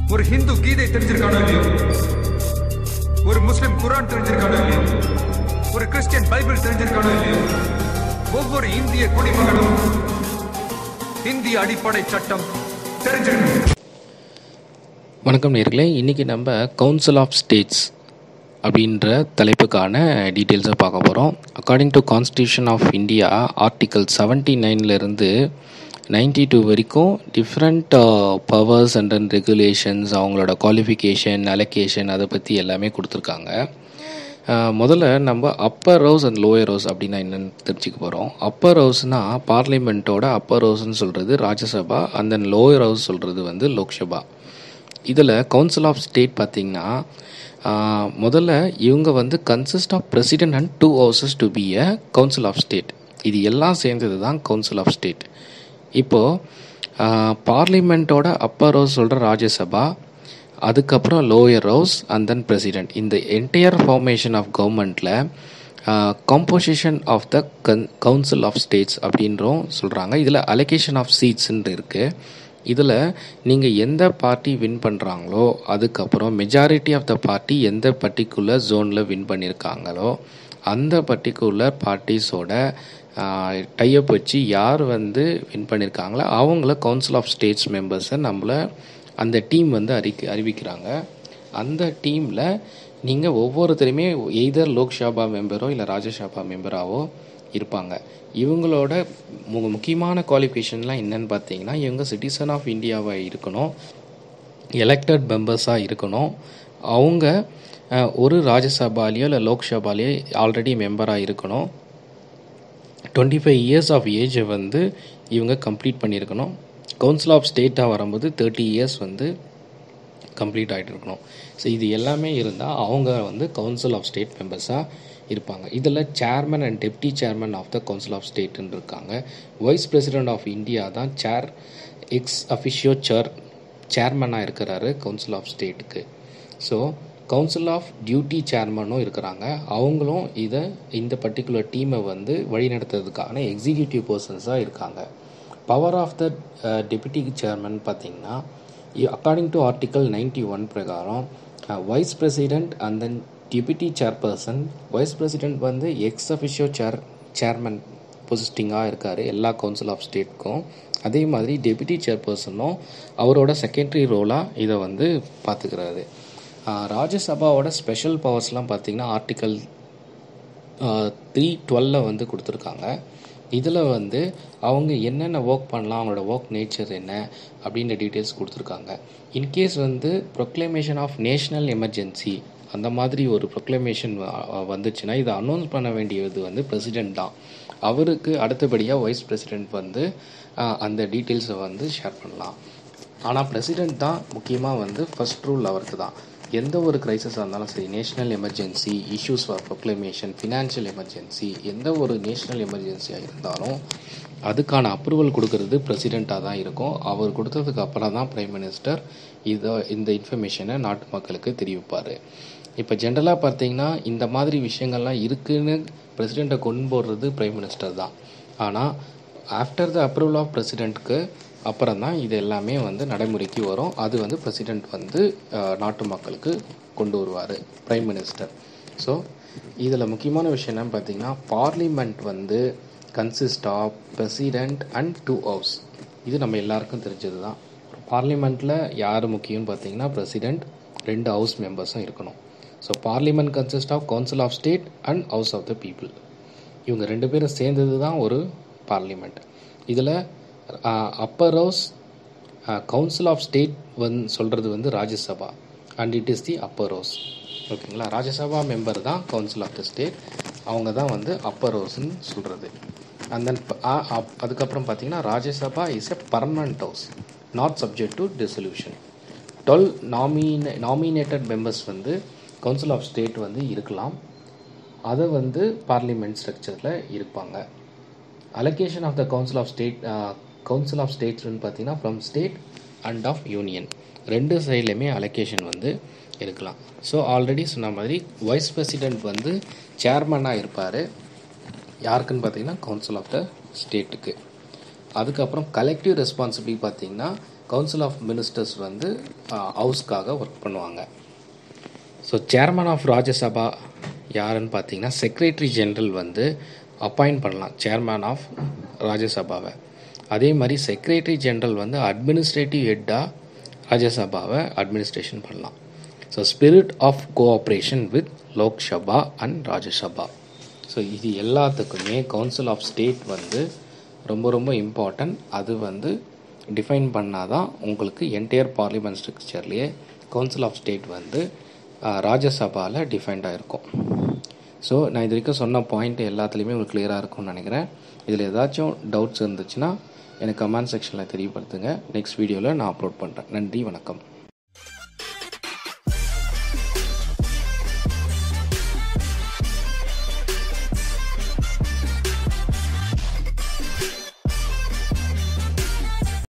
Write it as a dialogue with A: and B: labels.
A: ஒரு ஹிந்து கீதை தெரிஞ்சிருக்கானோ இல்லையோ ஒரு முஸ்லிம் குரான் தெரிஞ்சிருக்கானோ இல்லையோ ஒரு கிறிஸ்டியன் பைபிள் தெரிஞ்சிருக்கானோ இல்லையோ ஒவ்வொரு இந்திய குடிமகனும் இந்திய அடிப்படை சட்டம் தெரிஞ்சிருக்கணும்
B: வணக்கம் நேர்களே இன்றைக்கி நம்ம கவுன்சில் ஆஃப் ஸ்டேட்ஸ் அப்படின்ற தலைப்புக்கான டீட்டெயில்ஸை பார்க்க போகிறோம் according to constitution of India article seventy நைன்லேருந்து நைன்டி டூ வரைக்கும் different powers and and regulations அவங்களோட குவாலிஃபிகேஷன் அலோகேஷன் அதை பற்றி எல்லாமே கொடுத்துருக்காங்க அஹ், முதல்ல நம்ம upper house and lower house அப்படின்னா என்னென்னு தெரிஞ்சுக்க போகிறோம் அப்பர் ஹவுஸ்னால் பார்லிமெண்ட்டோட அப்பர் ஹவுஸ்னு சொல்கிறது Rajyasabha and then lower house சொல்கிறது வந்து லோக்சபா இதில் கவுன்சில் ஆஃப் ஸ்டேட் பார்த்திங்கன்னா ஆஹ், முதல்ல இவங்க வந்து consist of president and two houses to be a council of state இது எல்லாம் சேர்ந்தது தான் கவுன்சில் ஆஃப் ஸ்டேட் இப்போது பார்லிமெண்ட்டோட அப்பர் ஹவுஸ் சொல்கிற ராஜ்யசபா அதுக்கப்புறம் lower house and then president இந்த என்டையர் ஃபார்மேஷன் ஆஃப் கவர்மெண்ட்டில் காம்போசிஷன் ஆஃப் த கன் கவுன்சில் ஆஃப் ஸ்டேட்ஸ் அப்படின்றும் சொல்கிறாங்க இதில் அலோகேஷன் ஆஃப் சீட்ஸ்ன்னு இருக்குது இதில் நீங்கள் எந்த பார்ட்டி வின் பண்ணுறாங்களோ அதுக்கப்புறம் மெஜாரிட்டி ஆஃப் த பார்ட்டி எந்த பர்டிகுலர் ஜோனில் வின் பண்ணியிருக்காங்களோ அந்த பர்டிகுலர் பார்ட்டிஸோட டைப் வச்சு யார் வந்து வின் பண்ணியிருக்காங்களோ அவங்கள கவுன்சில் ஆஃப் ஸ்டேட்ஸ் மெம்பர்ஸை நம்மளை அந்த டீம் வந்து அறிக்க அறிவிக்கிறாங்க அந்த டீமில் நீங்கள் ஒவ்வொருத்தருமே எய்தர் லோக்சபா மெம்பரோ இல்லை ராஜ்யசபா மெம்பராவோ இருப்பாங்க இவங்களோட மு முக்கியமான குவாலிஃபிகேஷன்லாம் என்னன்னு பார்த்தீங்கன்னா இவங்க சிட்டிசன் ஆஃப் இந்தியாவாக இருக்கணும் எலெக்டட் மெம்பர்ஸாக இருக்கணும் அவங்க அஹ், ஒரு ராஜ்யசபாலேயோ இல்லை லோக்சபாலேயோ ஆல்ரெடி மெம்பராக இருக்கணும் டுவெண்ட்டி ஃபைவ் இயர்ஸ் ஆஃப் ஏஜை வந்து இவங்க கம்ப்ளீட் பண்ணியிருக்கணும் கவுன்சில் ஆஃப் ஸ்டேட்டாக வரும்போது தேர்ட்டி இயர்ஸ் வந்து கம்ப்ளீட் ஆகிட்டு இருக்கணும் ஸோ இது எல்லாமே இருந்தால் அவங்க வந்து கவுன்சில் ஆஃப் ஸ்டேட் மெம்பர்ஸாக இருப்பாங்க இதில் chairman and deputy chairman of the council of ஸ்டேட்னு இருக்காங்க வைஸ் பிரசிடென்ட் ஆஃப் இந்தியா தான் சேர் எக்ஸ் அஃபிஷியோ சேர் சேர்மனாக இருக்கிறாரு கவுன்சில் ஆஃப் ஸ்டேட்டுக்கு ஸோ கவுன்சில் ஆஃப் டியூட்டி சேர்மனும் இருக்கிறாங்க அவங்களும் இதை இந்த பர்டிகுலர் டீமை வந்து வழிநடத்துறதுக்கான எக்ஸிக்யூட்டிவ் பர்சன்ஸாக இருக்காங்க power of the deputy chairman பார்த்தீங்கன்னா according to article ninety one பிரகாரம் vice president and then deputy chairperson vice president வந்து எக்ஸ் அஃபிஷியோ சேர் சேர்மன் பொசிஸ்டிங்காக இருக்கார் எல்லா கவுன்சில் ஆஃப் ஸ்டேட்க்கும் அதே மாதிரி டெபுட்டி சேர்பர்சனும் அவரோட செகண்டரி ரோலாக இதை வந்து பார்த்துக்கிறாரு ஆஹ் ராஜ்யசபாவோட ஸ்பெஷல் பவர்ஸ்லாம் பார்த்தீங்கன்னா ஆர்டிக்கல் த்ரீ டுவெல்ல வந்து கொடுத்துருக்காங்க இதில் வந்து அவங்க என்னென்ன ஒர்க் பண்ணலாம் அவங்களோட ஒர்க் நேச்சர் என்ன அப்படின்ற டீட்டெயில்ஸ் கொடுத்துருக்காங்க இன்கேஸ் வந்து ப்ரொக்ளமேஷன் ஆஃப் நேஷ்னல் எமர்ஜென்சி அந்த மாதிரி ஒரு ப்ரொக்ளமேஷன் வந்துச்சுன்னா இதை அனௌன்ஸ் பண்ண வேண்டியது வந்து பிரசிடென்ட் தான் அவருக்கு அடுத்தபடியாக வைஸ் பிரசிடென்ட் வந்து ஆஹ், அந்த டீட்டெயில்ஸை வந்து ஷேர் பண்ணலாம் ஆனால் பிரசிடென்ட் தான் முக்கியமாக வந்து ஃபர்ஸ்ட் ரூல் அவருக்கு தான் எந்த ஒரு கிரைசிஸாக இருந்தாலும் சரி national emergency issues for proclamation financial emergency எந்த ஒரு நேஷ்னல் எமர்ஜென்சியாக இருந்தாலும் அதுக்கான அப்ரூவல் கொடுக்கறது பிரசிடெண்ட்டாக தான் இருக்கும் அவர் கொடுத்ததுக்கு அப்புறம் தான் பிரைம் மினிஸ்டர் இதை இந்த இன்ஃபர்மேஷனை நாட்டு மக்களுக்கு தெரிவிப்பார் இப்போ ஜென்ரலாக பார்த்தீங்கன்னா இந்த மாதிரி விஷயங்கள்லாம் இருக்குன்னு பிரசிடெண்ட்டை கொண்டு போடுறது பிரைம் மினிஸ்டர் தான் ஆனால் ஆஃப்டர் த அப்ரூவல் ஆஃப் பிரசிடெண்ட்க்கு அப்புறம் தான் இது எல்லாமே வந்து நடைமுறைக்கு வரும் அது வந்து பிரசிடெண்ட் வந்து அஹ், நாட்டு மக்களுக்கு கொண்டு வருவார் பிரைம் மினிஸ்டர் ஸோ இதில் முக்கியமான விஷயம் என்னன்னு பார்த்தீங்கன்னா பார்லிமெண்ட் வந்து consist of president and two house இது நம்ம எல்லாருக்கும் தெரிஞ்சது தான் பார்லிமெண்ட்டில் யார் முக்கியம்னு பார்த்தீங்கன்னா பிரசிடெண்ட் ரெண்டு ஹவுஸ் மெம்பர்ஸும் இருக்கணும் so parliament consist of council of state and house of the people இவங்க ரெண்டு பேரும் சேர்ந்தது தான் ஒரு பார்லிமெண்ட் இதில் upper house council of state வந் சொல்கிறது வந்து Rajya Sabha and it is the upper house ஓகேங்களா ராஜ்யசபா மெம்பர் தான் கவுன்சில் ஆஃப் த ஸ்டேட் அவங்க தான் வந்து அப்பர் ஹவுஸ்னு சொல்கிறது அண்ட் தென் அதுக்கப்புறம் பார்த்தீங்கன்னா Rajya Sabha is a permanent house not subject to dissolution twelve நாமினே நாமினேட்டட் மெம்பர்ஸ் வந்து கவுன்சில் ஆஃப் ஸ்டேட் வந்து இருக்கலாம் அதை வந்து பார்லிமெண்ட் ஸ்ட்ரக்சரில் இருப்பாங்க allocation of the council of state council of ஸ்டேட்ஸ்னு பார்த்தீங்கன்னா from state and of union ரெண்டு சைட்லையுமே அலோகேஷன் வந்து இருக்கலாம் ஸோ ஆல்ரெடி சொன்ன மாதிரி வைஸ் பிரசிடெண்ட் வந்து சேர்மனாக இருப்பார் யாருக்குன்னு பார்த்தீங்கன்னா கவுன்சில் ஆஃப் த ஸ்டேட்டுக்கு அதுக்கப்புறம் கலெக்டிவ் ரெஸ்பான்சிபிலிட்டி பார்த்தீங்கன்னா கவுன்சில் ஆஃப் மினிஸ்டர்ஸ் வந்து ஹவுஸ்க்காக ஒர்க் பண்ணுவாங்க ஸோ சேர்மன் ஆஃப் ராஜ்யசபா யாருன்னு பார்த்தீங்கன்னா செக்ரட்டரி ஜெனரல் வந்து அப்பாயிண்ட் பண்ணலாம் சேர்மன் ஆஃப் ராஜ்யசபாவை அதே மாதிரி செக்ரட்டரி ஜெனரல் வந்து அட்மினிஸ்ட்ரேட்டிவ் ஹெட்டாக ராஜ்யசபாவை அட்மினிஸ்ட்ரேஷன் பண்ணலாம் so spirit of cooperation with Lok Sabha and Rajya Sabha so இது எல்லாத்துக்குமே கவுன்சில் ஆஃப் ஸ்டேட் வந்து ரொம்ப ரொம்ப இம்பார்ட்டன்ட் அது வந்து டிஃபைன் பண்ணால் தான் உங்களுக்கு என்டையர் பார்லிமெண்ட் ஸ்ட்ரக்சர்லேயே கவுன்சில் ஆஃப் ஸ்டேட் வந்து ராஜ்யசபாவில் டிஃபைன்டாக இருக்கும் ஸோ நான் இது வரைக்கும் சொன்ன பாயிண்ட் எல்லாத்துலேயுமே உங்களுக்கு கிளியராக இருக்கும்னு நினைக்கிறேன் இதில் ஏதாச்சும் டவுட்ஸ் இருந்துச்சுன்னா எனக்கு கமெண்ட் செக்ஷனில் தெரியப்படுத்துங்க நெக்ஸ்ட் வீடியோவில் நான் அப்லோட் பண்ணுறேன் நன்றி வணக்கம்